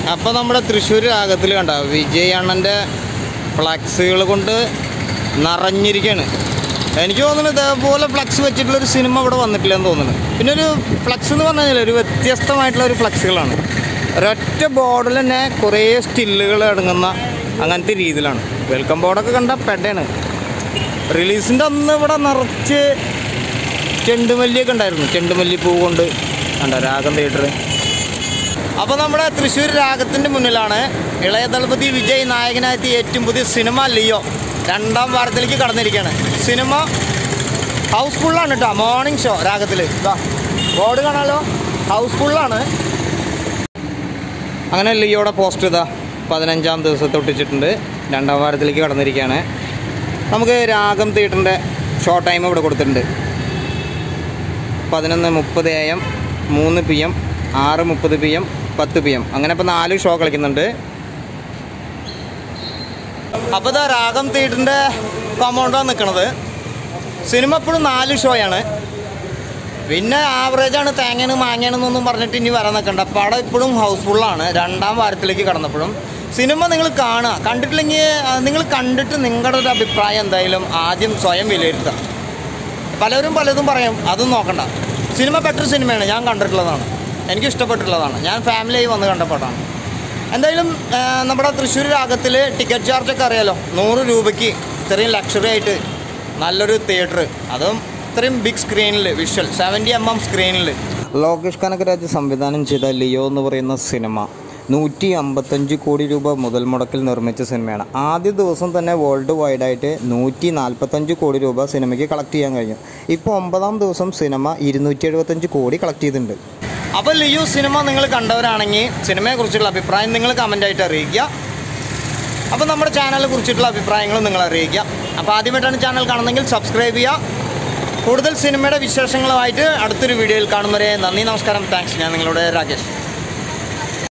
അപ്പോൾ നമ്മുടെ തൃശ്ശൂർ രാഗത്തിൽ കണ്ട വിജയ് അണ്ണൻ്റെ ഫ്ലക്സുകൾ കൊണ്ട് നിറഞ്ഞിരിക്കുകയാണ് എനിക്ക് തോന്നുന്നു ഇതേപോലെ ഫ്ലക്സ് വെച്ചിട്ടുള്ളൊരു സിനിമ ഇവിടെ വന്നിട്ടില്ലെന്ന് തോന്നുന്നു പിന്നെ ഒരു ഫ്ലക്സ് എന്ന് പറഞ്ഞു കഴിഞ്ഞാൽ ഒരു വ്യത്യസ്തമായിട്ടുള്ള ഒരു ഫ്ലക്സുകളാണ് ഒരൊറ്റ ബോർഡിൽ തന്നെ കുറേ സ്റ്റില്ലുകൾ അടങ്ങുന്ന അങ്ങനത്തെ രീതിയിലാണ് വെൽക്കം ബോർഡൊക്കെ കണ്ട പെടയാണ് റിലീസിൻ്റെ അന്ന് ഇവിടെ നിറച്ച് ചെണ്ടുമല്ലിയൊക്കെ ഉണ്ടായിരുന്നു ചെണ്ടുമല്ലി പൂ കൊണ്ട് കണ്ട രാഗം തിയേറ്റർ അപ്പോൾ നമ്മുടെ തൃശ്ശൂർ രാഗത്തിൻ്റെ മുന്നിലാണ് ഇളയ ദളപതി വിജയ് നായകനായെത്തിയ ഏറ്റവും പുതിയ സിനിമ ലിയോ രണ്ടാം വാരത്തിലേക്ക് കടന്നിരിക്കുകയാണ് സിനിമ ഹൗസ്ഫുള്ളാണ് കേട്ടോ മോർണിംഗ് ഷോ രാഗത്തിൽ ഇതാ ബോർഡ് കാണാലോ ഹൗസ്ഫുള്ളാണ് അങ്ങനെ ലിയോയുടെ പോസ്റ്റ് ഇതാ പതിനഞ്ചാം ദിവസത്തെ ഒട്ടിച്ചിട്ടുണ്ട് രണ്ടാം വാരത്തിലേക്ക് കടന്നിരിക്കുകയാണ് നമുക്ക് രാഗം തിയേറ്ററിൻ്റെ ഷോ ടൈം ഇവിടെ കൊടുത്തിട്ടുണ്ട് പതിനൊന്ന് മുപ്പത് എ എം മൂന്ന് പി എം ആറ് മുപ്പത് പി എം പത്ത് പി എം അങ്ങനെ ഇപ്പോൾ നാല് ഷോ കളിക്കുന്നുണ്ട് അപ്പോൾ ഇതാ രാഗം തിയേറ്ററിൻ്റെ കോമ്പൗണ്ടാണ് നിൽക്കുന്നത് സിനിമ ഇപ്പോഴും നാല് ഷോയാണ് പിന്നെ ആവറേജാണ് തേങ്ങയാണ് മാങ്ങയാണെന്നൊന്നും പറഞ്ഞിട്ട് ഇനി വരാൻ നിൽക്കണ്ട പടം ഇപ്പോഴും ഹൗസ്ഫുള്ളാണ് രണ്ടാം വാരത്തിലേക്ക് കടന്നപ്പോഴും സിനിമ നിങ്ങൾ കാണുക കണ്ടിട്ടില്ലെങ്കിൽ നിങ്ങൾ കണ്ടിട്ട് നിങ്ങളുടെ ഒരു അഭിപ്രായം എന്തായാലും ആദ്യം സ്വയം വിലയിരുത്തുക പലരും പലതും പറയും അതും നോക്കണ്ട സിനിമ ബെറ്റർ സിനിമയാണ് ഞാൻ കണ്ടിട്ടുള്ളതാണ് എനിക്ക് ഇഷ്ടപ്പെട്ടിട്ടുള്ളതാണ് ഞാൻ ഫാമിലിയായി വന്ന് കണ്ട പടമാണ് എന്തായാലും ആ, നമ്മുടെ തൃശ്ശൂർ രാഗത്തിൽ ടിക്കറ്റ് ചാർജൊക്കെ അറിയാലോ നൂറ് രൂപയ്ക്ക് ഇത്രയും ലക്ഷറി ആയിട്ട് നല്ലൊരു തിയേറ്റർ അതും ഇത്രയും ബിഗ് സ്ക്രീനിൽ വിഷ്വൽ സെവൻറ്റി എം എം സ്ക്രീനിൽ ലോകേഷ് കനകരാജ് സംവിധാനം ചെയ്ത ലിയോ എന്ന് പറയുന്ന സിനിമ നൂറ്റി അമ്പത്തഞ്ച് കോടി രൂപ മുതൽ മുടക്കിൽ നിർമ്മിച്ച സിനിമയാണ് ആദ്യ ദിവസം തന്നെ വേൾഡ് വൈഡായിട്ട് നൂറ്റി നാൽപ്പത്തഞ്ച് കോടി രൂപ സിനിമയ്ക്ക് കളക്ട് ചെയ്യാൻ കഴിഞ്ഞു ഇപ്പോൾ ഒമ്പതാം ദിവസം സിനിമ ഇരുന്നൂറ്റി എഴുപത്തഞ്ച് കോടി കളക്ട് ചെയ്തിട്ടുണ്ട് അപ്പോൾ ലിയോ സിനിമ നിങ്ങൾ കണ്ടവരാണെങ്കിൽ സിനിമയെക്കുറിച്ചുള്ള അഭിപ്രായം നിങ്ങൾ കമൻ്റായിട്ട് അറിയിക്കുക അപ്പോൾ നമ്മുടെ ചാനലിനെ കുറിച്ചിട്ടുള്ള അഭിപ്രായങ്ങളും നിങ്ങൾ അറിയിക്കുക അപ്പോൾ ആദ്യമായിട്ടാണ് ചാനൽ കാണുന്നതെങ്കിൽ സബ്സ്ക്രൈബ് ചെയ്യുക കൂടുതൽ സിനിമയുടെ വിശേഷങ്ങളുമായിട്ട് അടുത്തൊരു വീഡിയോയിൽ കാണും വരെ നന്ദി നമസ്കാരം താങ്ക്സ് ഞാൻ നിങ്ങളുടെ രാകേഷ്